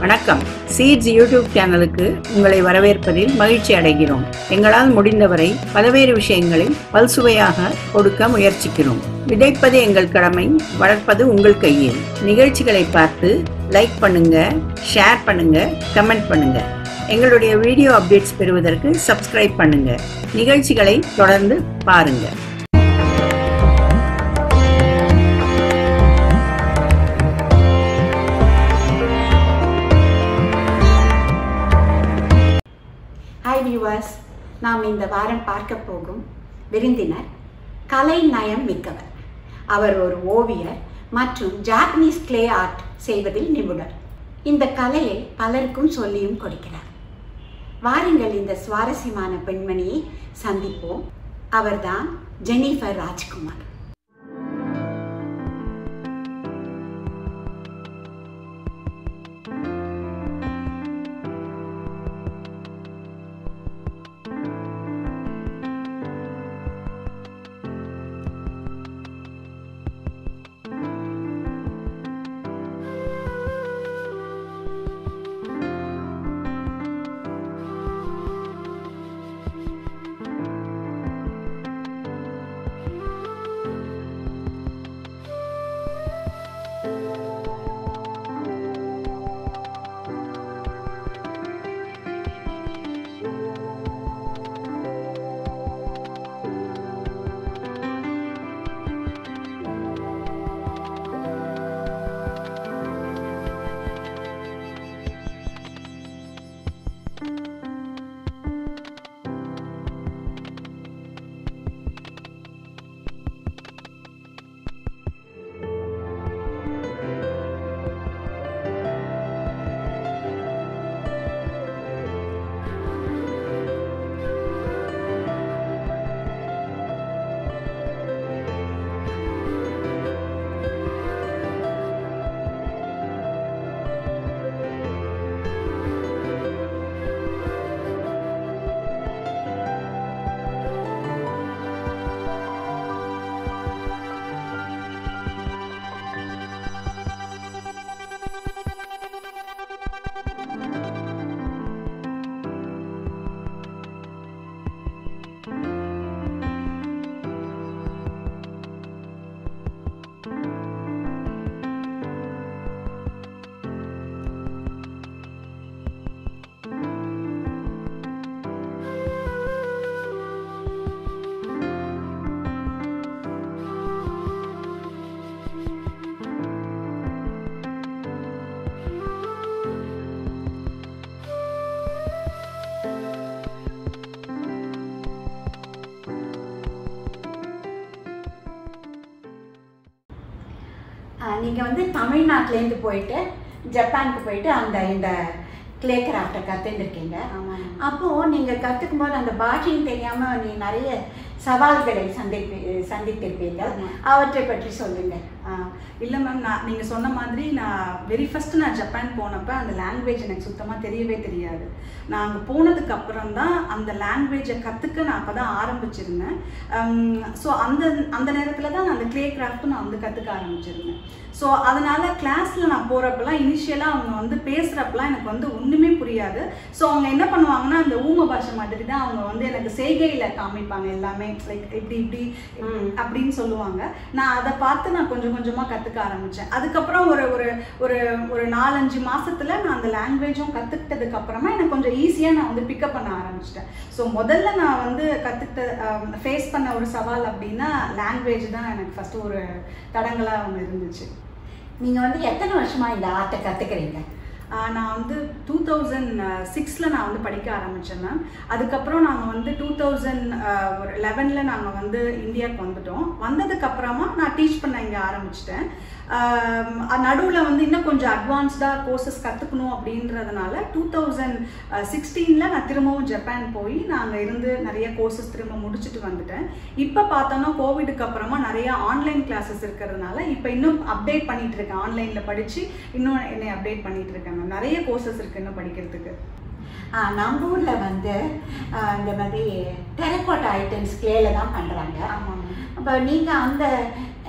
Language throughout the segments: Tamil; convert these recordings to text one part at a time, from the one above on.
வணக்கம் சீட்ஸ் யூடியூப் சேனலுக்கு உங்களை வரவேற்பதில் மகிழ்ச்சி அடைகிறோம் எங்களால் முடிந்தவரை பல்வேறு விஷயங்களை பல்சுவையாக கொடுக்க முயற்சிக்கிறோம் விதைப்பது எங்கள் கடமை வளர்ப்பது உங்கள் கையில் நிகழ்ச்சிகளை பார்த்து லைக் பண்ணுங்க ஷேர் பண்ணுங்க கமெண்ட் பண்ணுங்க எங்களுடைய வீடியோ அப்டேட்ஸ் பெறுவதற்கு சப்ஸ்கிரைப் பண்ணுங்க நிகழ்ச்சிகளை தொடர்ந்து பாருங்க ஹாய் வியூவர்ஸ் நாம் இந்த வாரம் பார்க்க போகும் விருந்தினர் கலை நயம் மிக்கவர் அவர் ஒரு ஓவியர் மற்றும் ஜாப்பனீஸ் கிளே ஆர்ட் செய்வதில் நிபுணர் இந்த கலையை பலருக்கும் சொல்லியும் கொடுக்கிறார் வாருங்கள் இந்த சுவாரஸ்யமான பெண்மணியை சந்திப்போம் அவர்தான் ஜெனிஃபர் ராஜ்குமார் நீங்கள் வந்து தமிழ்நாட்டிலேருந்து போயிட்டு ஜப்பானுக்கு போயிட்டு அந்த இந்த கிளே கிராஃப்டை கற்றுருக்கீங்க ஆமாம் அப்போது நீங்கள் கற்றுக்கும் போது அந்த பாஷையும் தெரியாமல் நீ நிறைய சவால்களை சந்திப்பி சந்தித்திருப்பீர்கள் ஆமா. அவற்றை பற்றி சொல்லுங்கள் இல்லை மேம் நான் நீங்கள் சொன்ன மாதிரி நான் வெரி ஃபர்ஸ்ட் நான் ஜப்பான் போனப்போ அந்த லாங்குவேஜ் எனக்கு சுத்தமாக தெரியவே தெரியாது நான் அங்கே போனதுக்கு அப்புறம் தான் அந்த லாங்குவேஜை கற்றுக்க நான் அப்போ தான் ஆரம்பிச்சிருந்தேன் ஸோ அந்த அந்த நேரத்தில் தான் நான் அந்த க்ளே கிராஃப்ட்டும் நான் வந்து கற்றுக்க ஆரம்பிச்சிருந்தேன் ஸோ அதனால கிளாஸில் நான் போகிறப்பெல்லாம் இனிஷியலாக அவங்க வந்து பேசுகிறப்பெல்லாம் எனக்கு வந்து ஒன்றுமே புரியாது ஸோ அவங்க என்ன பண்ணுவாங்கன்னா அந்த ஊம பாஷை மாதிரி தான் அவங்க வந்து எனக்கு செய்கையில் காமிப்பாங்க எல்லாமே லைக் இப்படி இப்படி ம். அப்படின்னு சொல்லுவாங்க நான் அதை பார்த்து நான் கொஞ்சம் கொஞ்சமாக கற்றுக்க ஆரம்பித்தேன் அதுக்கப்புறம் ஒரு ஒரு ஒரு ஒரு நாலஞ்சு மாசத்துல நான் அந்த லாங்குவேஜும் கற்றுக்கிட்டதுக்கு அப்புறமா எனக்கு கொஞ்சம் ஈஸியாக நான் வந்து பிக்கப் பண்ண ஆரம்பிச்சிட்டேன் ஸோ முதல்ல நான் வந்து கற்றுக்கிட்ட ஃபேஸ் பண்ண ஒரு சவால் அப்படின்னா லாங்குவேஜ் தான் எனக்கு ஃபஸ்ட்டு ஒரு தடங்களாக ஒன்று இருந்துச்சு நீங்கள் வந்து எத்தனை வருஷமாக இந்த ஆர்ட்டை கற்றுக்கிறீங்க ஆஹ் நான் வந்து டூ தௌசண்ட் சிக்ஸில் நான் வந்து படிக்க ஆரம்பித்தேன் மேம் அதுக்கப்புறம் நாங்கள் வந்து டூ தௌசண்ட் ஒரு லெவனில் நாங்கள் வந்து இந்தியாவுக்கு வந்துட்டோம் வந்ததுக்கப்புறமா நான் டீச் பண்ண இங்கே ஆரம்பிச்சிட்டேன் நடுவில் வந்து இன்னும் கொஞ்சம் அட்வான்ஸ்டாக கோர்சஸ் கற்றுக்கணும் அப்படின்றதுனால டூ தௌசண்ட் சிக்ஸ்டீனில் நான் திரும்பவும் ஜப்பான் போய் நாங்கள் இருந்து நிறைய கோர்சஸ் திரும்ப முடிச்சுட்டு வந்துட்டேன் இப்போ பார்த்தோன்னா கோவிடுக்கு அப்புறமா நிறைய ஆன்லைன் கிளாஸஸ் இருக்கிறதுனால இப்போ இன்னும் அப்டேட் பண்ணிட்டு இருக்கேன் ஆன்லைனில் படித்து இன்னும் என்னை அப்டேட் பண்ணிட்டு இருக்கேன் மேம் நிறைய கோர்சஸ் இருக்கு இன்னும் படிக்கிறதுக்கு ஆ, நம்ம ஊரில் வந்து ஆ, இந்த மாதிரி டெரக்கோட்டா ஐட்டம்ஸ் கிளேல தான் பண்ணுறாங்க ஆமாம் அப்போ நீங்கள் அந்த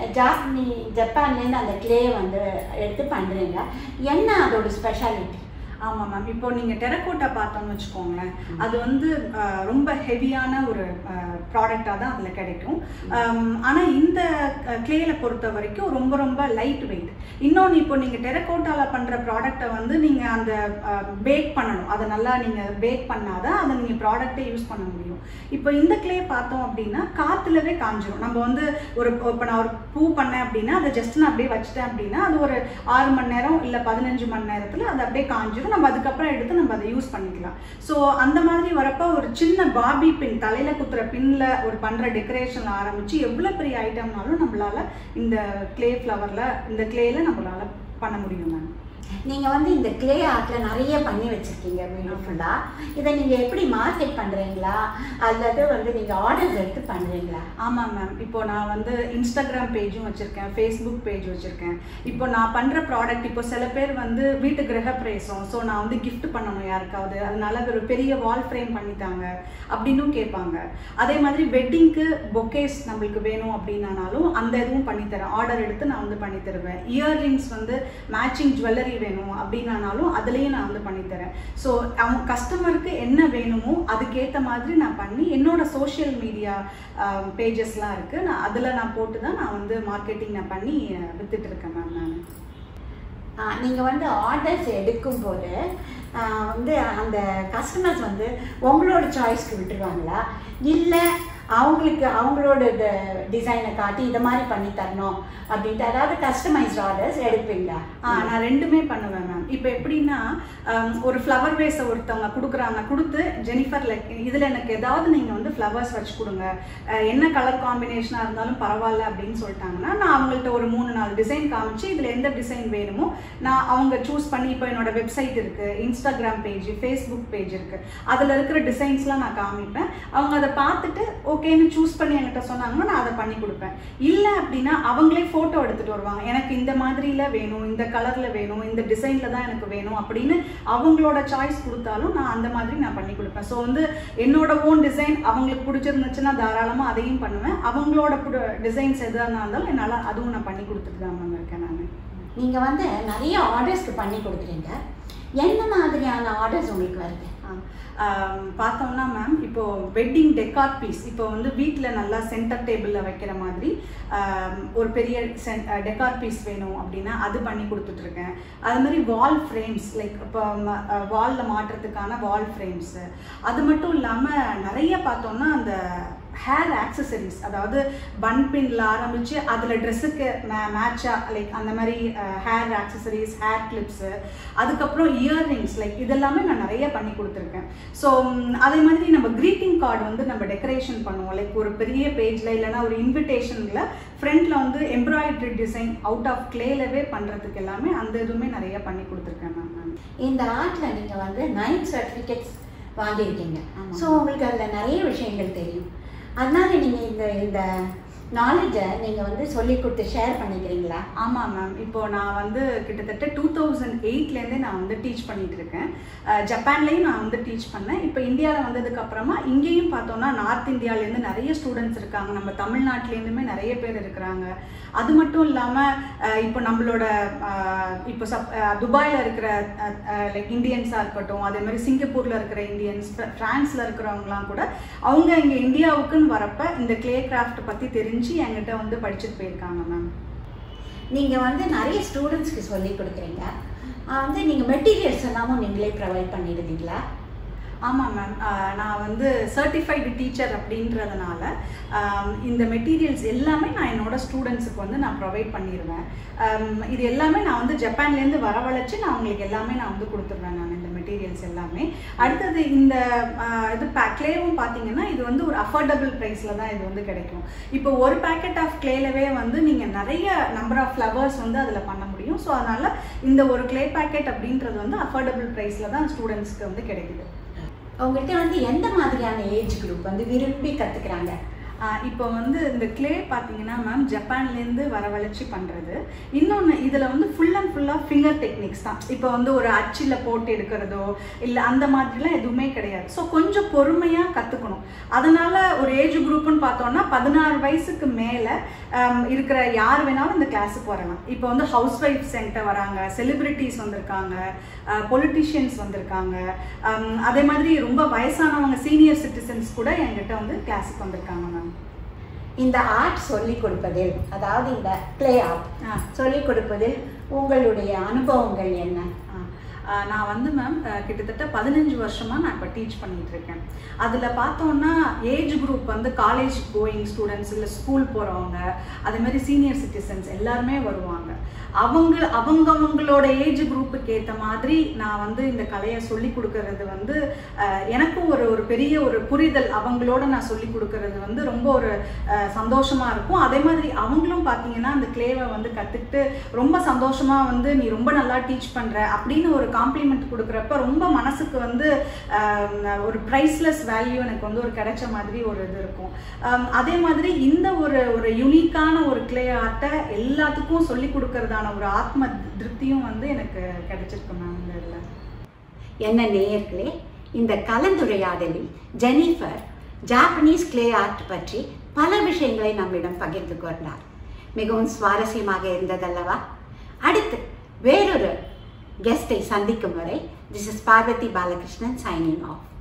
ஜாப்பனி ஜப்பான்லேருந்து அந்த கிளே வந்து எடுத்து பண்ணுறீங்க என்ன அதோட ஸ்பெஷாலிட்டி ஆமாம் மேம் இப்போ நீங்கள் டெரக்கோட்டா பார்த்தோம்னு வச்சுக்கோங்களேன் அது வந்து அஹ், ரொம்ப ஹெவியான ஒரு ப்ராடக்டாக தான் அதில் கிடைக்கும் ஆனால் இந்த கிளேல பொறுத்த வரைக்கும் ரொம்ப ரொம்ப லைட் வெயிட் இன்னொன்று இப்போ நீங்கள் டெரக்கோட்டாவில் பண்ணுற ப்ராடக்டை வந்து நீங்கள் அந்த பேக் பண்ணணும் அதை நல்லா நீங்கள் பேக் பண்ணாதான் அதை நீங்கள் ப்ராடக்டே யூஸ் பண்ண முடியும் இப்போ இந்த கிளே பார்த்தோம் அப்படின்னா காற்றுலவே காஞ்சிரும் நம்ம வந்து ஒரு இப்போ நான் ஒரு பூ பண்ணேன் அப்படின்னா அதை ஜஸ்ட் நான் அப்படியே வச்சுட்டேன் அப்படின்னா அது ஒரு ஆறு மணி நேரம் இல்லை பதினஞ்சு மணி நேரத்தில் அது அப்படியே காஞ்சிரும் நம்ம அதுக்கப்புறம் எடுத்து நம்ம அதை யூஸ் பண்ணிக்கலாம் ஸோ அந்த மாதிரி வரப்போ ஒரு சின்ன பாபி பின் தலையில் குத்துற பின்ல ஒரு பண்ணுற டெக்கரேஷன் ஆரம்பித்து எவ்வளோ பெரிய ஐட்டம்னாலும் நம்மளால இந்த கிளே ஃப்ளவரில் இந்த கிளேல நம்மளால பண்ண முடியும் மேம் நீங்கள் வந்து இந்த கிளே ஆர்ட்டில் நிறைய பண்ணி வச்சுருக்கீங்க பியூட்டிஃபுல்லாக இதை நீங்கள் எப்படி மார்க்கெட் பண்ணுறீங்களா அல்லது வந்து நீங்கள் ஆர்டர்ஸ் எடுத்து பண்ணுறீங்களா ஆமாம் மேம் இப்போ நான் வந்து இன்ஸ்டாகிராம் பேஜும் வச்சுருக்கேன் ஃபேஸ்புக் பேஜ் வச்சுருக்கேன் இப்போ நான் பண்ணுற ப்ராடக்ட் இப்போ சில பேர் வந்து வீட்டு கிரக பிரவேசம் ஸோ நான் வந்து gift பண்ணணும் யாருக்காவது அதனால ஒரு பெரிய வால் ஃப்ரேம் பண்ணித்தாங்க அப்படின்னும் கேட்பாங்க அதே மாதிரி வெட்டிங்க்கு பொக்கேஸ் நம்மளுக்கு வேணும் அப்படின்னாலும் அந்த இதுவும் பண்ணித்தரேன் ஆர்டர் எடுத்து நான் வந்து பண்ணி தருவேன் இயர்ரிங்ஸ் வந்து மேட்சிங் ஜுவல்லரி வேணும் அப்படின்னாலும் அதுலேயும் நான் வந்து பண்ணித்தரேன் ஸோ அவங்க கஸ்டமருக்கு என்ன வேணுமோ அதுக்கேற்ற மாதிரி நான் பண்ணி என்னோட சோஷியல் மீடியா பேஜஸ்லாம் இருக்குது நான் அதில் நான் போட்டு தான் நான் வந்து மார்க்கெட்டிங் நான் பண்ணி அஹ், வித்துட்டு இருக்கேன் மேம் நான் நீங்கள் வந்து ஆர்டர்ஸ் எடுக்கும்போது ஆஹ், வந்து அந்த கஸ்டமர்ஸ் வந்து உங்களோட சாய்ஸ்க்கு விட்டுருவாங்களா இல்லை அவங்களுக்கு அவங்களோட டிசைனை காட்டி இதை மாதிரி பண்ணி தரணும் அப்படின்ட்டு அதாவது கஸ்டமைஸ்ட் ஆர்டர்ஸ் எடுப்பீங்களா ஆ நான் ரெண்டுமே பண்ணுவேன் மேம் இப்போ எப்படின்னா ஹம், ஒரு ஃப்ளவர் வேஸை ஒருத்தவங்க கொடுக்குறாங்க கொடுத்து ஜெனிஃபர் லைக் இதில் எனக்கு ஏதாவது நீங்கள் வந்து ஃப்ளவர்ஸ் வச்சு கொடுங்க அஹ், என்ன கலர் காம்பினேஷனாக இருந்தாலும் பரவாயில்ல அப்படின்னு சொல்லிட்டாங்கன்னா நான் அவங்கள்ட்ட ஒரு மூணு நாலு டிசைன் காமிச்சு இதில் எந்த டிசைன் வேணுமோ நான் அவங்க சூஸ் பண்ணி இப்போ என்னோட வெப்சைட் இருக்குது இன்ஸ்டாகிராம் பேஜ் ஃபேஸ்புக் பேஜ் இருக்குது அதில் இருக்கிற டிசைன்ஸ்லாம் நான் காமிப்பேன் அவங்க அதை பார்த்துட்டு ஓகேன்னு சூஸ் பண்ணி என்கிட்ட சொன்னாங்கன்னா நான் அதை பண்ணி கொடுப்பேன் இல்லை அப்படின்னா அவங்களே ஃபோட்டோ எடுத்துகிட்டு வருவாங்க எனக்கு இந்த மாதிரியில் வேணும் இந்த கலரில் வேணும் இந்த டிசைனில் தான் எனக்கு வேணும் அப்படின்னு அவங்களோட சாய்ஸ் கொடுத்தாலும் நான் அந்த மாதிரி நான் பண்ணி கொடுப்பேன் ஸோ வந்து என்னோட ஓன் டிசைன் அவங்களுக்கு பிடிச்சிருந்துச்சுன்னா தாராளமாக அதையும் பண்ணுவேன் அவங்களோட டிசைன்ஸ் எதாக இருந்தாலும் என்னால் அதுவும் நான் பண்ணி கொடுத்துட்டு தான் மேம் இருக்கேன் நான் நீங்கள் வந்து நிறைய ஆர்டர்ஸ்க்கு பண்ணி கொடுக்குறீங்க என்ன மாதிரியான ஆர்டர்ஸ் உங்களுக்கு வருது ஆம், பார்த்தோம்னா மேம் இப்போ வெட்டிங் டெக்கார் பீஸ் இப்போ வந்து வீட்டில் நல்லா சென்டர் டேபிளில் வைக்கிற மாதிரி ஆம், ஒரு பெரிய சென் டெக்கார் பீஸ் வேணும் அப்படின்னா அது பண்ணி கொடுத்துட்ருக்கேன் அது மாதிரி வால் ஃப்ரேம்ஸ் லைக் இப்போ வாலில் மாட்டுறதுக்கான வால் ஃப்ரேம்ஸு அது மட்டும் இல்லாமல் நிறைய பார்த்தோம்னா அந்த ஹேர் ஆக்சசரிஸ் அதாவது பன் பின்ல ஆரம்பிச்சு அதில் ட்ரெஸ்ஸுக்கு மே மேட்சாக லைக் அந்த மாதிரி ஹேர் ஆக்சசரிஸ் ஹேர் கிளிப்ஸு அதுக்கப்புறம் இயர்ரிங்ஸ் லைக் இதெல்லாமே நான் நிறைய பண்ணி கொடுத்துருக்கேன் ஸோ அதே மாதிரி நம்ம க்ரீட்டிங் கார்டு வந்து நம்ம டெக்கரேஷன் பண்ணுவோம் லைக் ஒரு பெரிய பேஜில் இல்லைன்னா ஒரு இன்விடேஷனில் ஃப்ரண்ட்டில் வந்து எம்ப்ராய்டரி டிசைன் அவுட் ஆஃப் கிளேலவே பண்ணுறதுக்கு எல்லாமே அந்த இதுவுமே நிறைய பண்ணி கொடுத்துருக்கேன் மேம் நான் இந்த ஆர்ட்ல நீங்க வந்து நைன் சர்டிஃபிகேட்ஸ் வாங்கியிருக்கீங்க ஆமா. ஸோ உங்களுக்கு அதுல நிறைய விஷயங்கள் தெரியும் அதனால நீங்க இந்த இந்த நாலேஜை நீங்க வந்து சொல்லி கொடுத்து ஷேர் பண்ணிக்கிறீங்களா ஆமாம் மேம் இப்போ நான் வந்து கிட்டத்தட்ட டூ தௌசண்ட் எயிட்லேருந்தே நான் வந்து டீச் பண்ணிட்டு இருக்கேன் அஹ் ஜப்பான்லேயும் நான் வந்து டீச் பண்ணேன் இப்போ இந்தியாவில் வந்ததுக்கு அப்புறமா இங்கேயும் பார்த்தோம்னா நார்த் இந்தியாவிலேருந்து நிறைய ஸ்டூடெண்ட்ஸ் இருக்காங்க நம்ம தமிழ்நாட்டிலேருந்துமே நிறைய பேர் இருக்கிறாங்க அது மட்டும் இல்லாமல் இப்போ நம்மளோட அஹ், இப்போ சப் துபாயில் இருக்கிற லைக் இந்தியன்ஸாக இருக்கட்டும் அதே மாதிரி சிங்கப்பூரில் இருக்கிற இந்தியன்ஸ் ஃப்ரான்ஸில் இருக்கிறவங்களாம் கூட அவங்க இங்கே இந்தியாவுக்குன்னு வரப்ப இந்த கிளே கிராஃப்ட் பற்றி தெரிஞ்சு என்கிட்ட வந்து படிச்சுட்டு போயிருக்காங்க மேம் நீங்க வந்து நிறைய ஸ்டூடெண்ட்ஸ்க்கு சொல்லி கொடுக்குறீங்க ஆஹ் வந்து நீங்க மெட்டீரியல்ஸ் எல்லாமும் நீங்களே ப்ரொவைட் பண்ணிடுவீங்களா ஆமாம் மேம் நான் வந்து சர்டிஃபைடு டீச்சர் அப்படின்றதுனால ஆம், இந்த மெட்டீரியல்ஸ் எல்லாமே நான் என்னோட ஸ்டூடெண்ட்ஸுக்கு வந்து நான் ப்ரொவைட் பண்ணிடுவேன் ஆம், இது எல்லாமே நான் வந்து ஜப்பான்லேருந்து வரவழைச்சு நான் உங்களுக்கு எல்லாமே நான் வந்து கொடுத்துருவேன் நான் இந்த மெட்டீரியல்ஸ் எல்லாமே அடுத்தது இந்த ஆ, இது கிளேவும் பார்த்தீங்கன்னா இது வந்து ஒரு அஃபோர்டபுள் ப்ரைஸில் தான் இது வந்து கிடைக்கும் இப்போ ஒரு பேக்கெட் ஆஃப் கிளேலவே வந்து நீங்கள் நிறைய நம்பர் ஆஃப் ஃப்ளவர்ஸ் வந்து அதில் பண்ண முடியும் ஸோ அதனால் இந்த ஒரு கிளே பேக்கெட் அப்படின்றது வந்து அஃபோர்டபுள் ப்ரைஸில் தான் ஸ்டூடெண்ட்ஸ்க்கு வந்து கிடைக்குது உங்கள்கிட்ட வந்து எந்த மாதிரியான ஏஜ் குரூப் வந்து விரும்பி கத்துக்கிறாங்க ஆஹ் இப்போ வந்து இந்த கிளே பார்த்தீங்கன்னா மேம் ஜப்பான்லேருந்து வரவழைச்சி பண்ணுறது இன்னொன்று இதில் வந்து ஃபுல் அண்ட் ஃபுல்லாக ஃபிங்கர் டெக்னிக்ஸ் தான் இப்போ வந்து ஒரு அச்சில் போட்டு எடுக்கிறதோ இல்லை அந்த மாதிரிலாம் எதுவுமே கிடையாது ஸோ கொஞ்சம் பொறுமையாக கற்றுக்கணும் அதனால் ஒரு ஏஜ் குரூப்புன்னு பார்த்தோன்னா பதினாறு வயசுக்கு மேலே இருக்கிற யார் வேணாலும் இந்த கிளாஸுக்கு வரலாம் இப்போ வந்து ஹவுஸ் ஒய்ஃப்ஸ் என்கிட்ட வராங்க செலிபிரிட்டிஸ் வந்திருக்காங்க பொலிட்டிஷியன்ஸ் வந்திருக்காங்க ஆம், அதே மாதிரி ரொம்ப வயசானவங்க சீனியர் சிட்டிசன்ஸ் கூட என்கிட்ட வந்து கிளாஸுக்கு வந்திருக்காங்க மேம் இந்த ஆர்ட் சொல்லிக் கொடுப்பதில் அதாவது இந்த ப்ளே ஆர்ட் ஆ சொல்லிக் கொடுப்பதில் உங்களுடைய அனுபவங்கள் என்ன ஆ. ஆ, நான் வந்து மேம் கிட்டத்தட்ட பதினஞ்சு வருஷமாக நான் இப்போ டீச் பண்ணிட்டு இருக்கேன் அதில் பார்த்தோன்னா ஏஜ் குரூப் வந்து காலேஜ் கோயிங் ஸ்டூடெண்ட்ஸ் இல்லை ஸ்கூல் போகிறவங்க அதே மாதிரி சீனியர் சிட்டிசன்ஸ் எல்லாருமே வருவாங்க அவங்க அவங்கவங்களோட ஏஜ் குரூப்புக்கு ஏற்ற மாதிரி நான் வந்து இந்த கலையை சொல்லி கொடுக்கறது வந்து அஹ், எனக்கும் ஒரு ஒரு பெரிய ஒரு புரிதல் அவங்களோட நான் சொல்லி கொடுக்கறது வந்து ரொம்ப ஒரு அஹ், சந்தோஷமா இருக்கும் அதே மாதிரி அவங்களும் பார்த்தீங்கன்னா அந்த கிளேவை வந்து கற்றுக்கிட்டு ரொம்ப சந்தோஷமா வந்து நீ ரொம்ப நல்லா டீச் பண்ற அப்படின்னு ஒரு காம்ப்ளிமெண்ட் கொடுக்குறப்ப ரொம்ப மனசுக்கு வந்து ஆஹ், ஒரு ப்ரைஸ்லெஸ் வேல்யூ எனக்கு வந்து ஒரு கிடைச்ச மாதிரி ஒரு இது இருக்கும் ஆம், அதே மாதிரி இந்த ஒரு ஒரு யுனிக்கான ஒரு கிளே ஆர்ட்டை எல்லாத்துக்கும் சொல்லி கொடுக்கறதான ஒரு ஆத்ம திருப்தியும் வந்து எனக்கு கிடைச்சிருக்கு மேம் இந்த இதில் என்ன நேயர்களே இந்த கலந்துரையாடலில் ஜெனிஃபர் ஜாப்பனீஸ் கிளே ஆர்ட் பற்றி பல விஷயங்களை நம்மிடம் பகிர்ந்து கொண்டார் மிகவும் சுவாரஸ்யமாக இருந்ததல்லவா அடுத்து வேறொரு கெஸ்டை சந்திக்கும் வரை this is Parvathi Balakrishnan signing of